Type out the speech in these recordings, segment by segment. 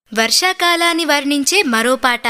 వర్షాకాలాన్ని వర్ణించే మరో పాట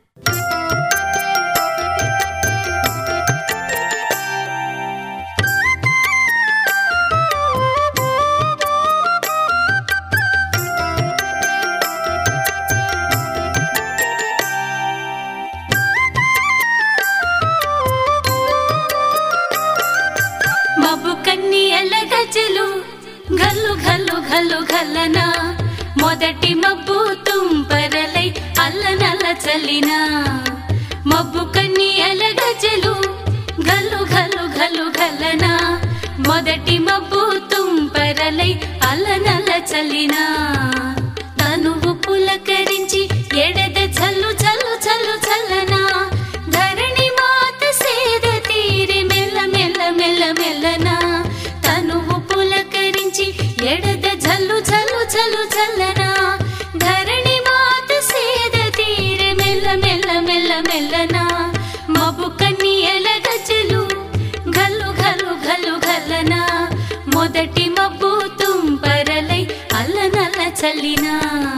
మబ్బు కన్ని ఎల్లగజ్జలు గల్లు గల్లు గల్లు గల్లన మొదటి మబ్బు తుంపరలై అల్లనల్ల చల్లిన మబ్బు కన్ని ఎల్లగజ్జలు గల్లు గల్లు గల్లు గల్లన మొదటి మబ్బు తుంపరలై అల్లనల్ల చల్లిన తనువు పులకరించి ఎడద చల్లు చల్లు చల్లు చల్లనా ధరణి మాత సేద తీరి మెల్ల మెల్ల మెల్ల మెల్లనా తనువు పులకరించి ఎడద జల్లు జల్లు జల్లు చల్లనా ధరణి మాత సేద తీరి మెల్ల మెల్ల మెల్ల మెల్లనా మబ్బు కన్ని ఎలగజలు గల్లు గల్లు గల్లు గల్లనా మొదటి మబ్బు తుంపరలై అల్లనల్ల చల్లినా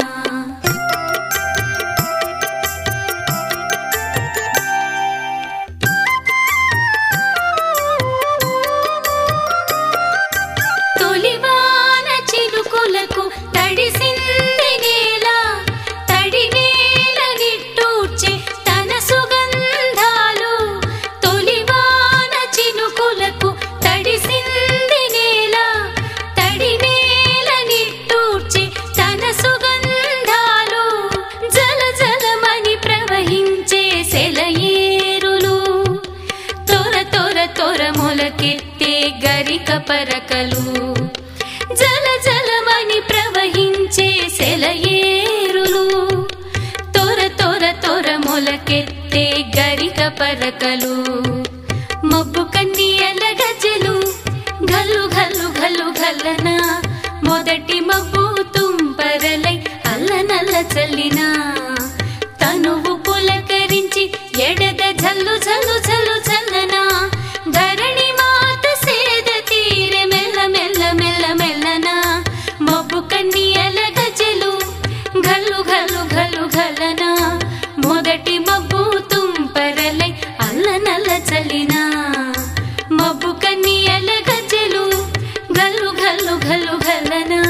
తొలివాన చినుకులకు తడిసింది నేల తడి నేల నిట్టూర్చే తన సుగంధాలు తొలివాన చినుకులకు తడిసింది నేల తడి నేల నిట్టూర్చే తన సుగంధాలు జల జలమని ప్రవహించే సెలయేరులు తొర తొర తొర మొలకెత్తే గరిక పరకలు జల జలమని ప్రవహించే సెలయేరులు తొర తొర తొర మొలకెత్తే గరిక పరకలు మబ్బు కన్ని ఎలగజలు గల్లు గల్లు గల్లు గల్లన మొదటి మబ్బు తుంపరలై అల్లనల్ల చల్లినా తనువు పులకరించి ఎడద జల్లు జల్లు జల్లు చల్లనా ధరణి మాత సేద తీరె మెల్ల మెల్ల మెల్ల మెల్లనా మబ్బు కన్ని ఎలగజలు గల్లు గల్లు గల్లు గల్లనా మొదటి మబ్బు తుంపరలై అల్లనల్ల చల్లినా మబ్బు కన్ని ఎలగజలు గల్లు గల్లు గల్లు గల్లనా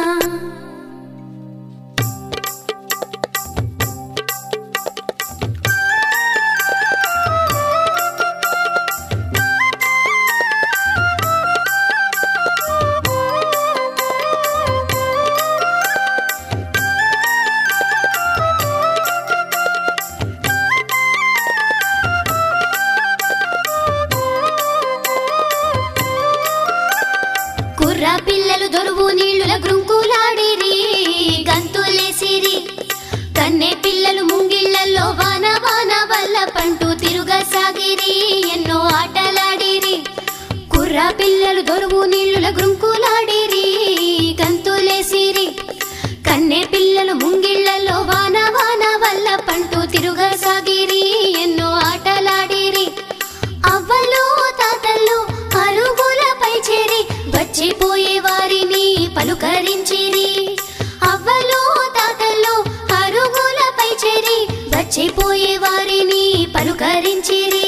కుర్ర పిల్లలు దొరువు నీళ్లుల గ్రుంకులాడిరి గంతులేసిరి కన్నె పిల్లలు ముంగిళ్ళల్లో వాన వాన వల్ల పంటూ తిరుగసాగిరి ఎన్నో ఆటలాడిరి కుర్ర పిల్లలు దొరువు నీళ్లుల గ్రుంకులాడిరి గంతులేసిరి కన్నె పిల్లలు ముంగిళ్ళల్లో వాన వాన వల్ల పంటూ తిరుగసాగిరి ఎన్నో ఆటలాడిరి అవ్వలు తాతలు అరుగులపై చేరి వచ్చిపోయే వారిని పలుకరించిరి అవ్వలు తాతలు అరుగులపై చేరి వచ్చిపోయే వారిని పలుకరించిరి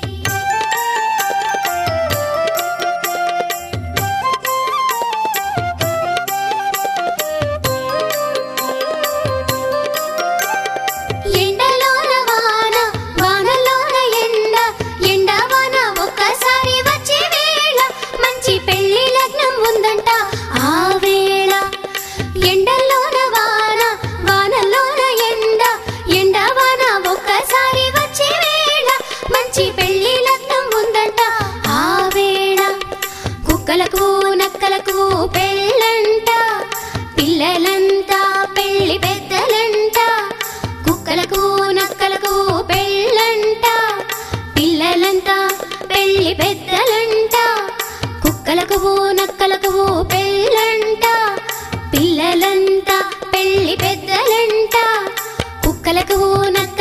ఎండలోన వాన వానలోన ఎండ ఎండ వాన ఒక్కసారి వచ్చే వేళ మంచి పెళ్లి లగ్నం ఉందంట ఆ వేళ ఎండలోన వాన వానలోన ఎండ ఎండ వాన ఒక్కసారి వచ్చే వేళ మంచి పెళ్లి లగ్నం ఉందంట ఆ వేళ కుక్కలకు నక్కలకు పెళ్ళంట పిల్లలంతా పెళ్లి పెద్దలంట కుక్కలకు నక్కలకు పెళ్ళంట పిల్లలంతా పెళ్లి పెద్దలంట కుక్కలకు నక్కలకు పెళ్ళంట పిల్లలంతా పెళ్లి పెద్దలంట కుక్కలకు నక్క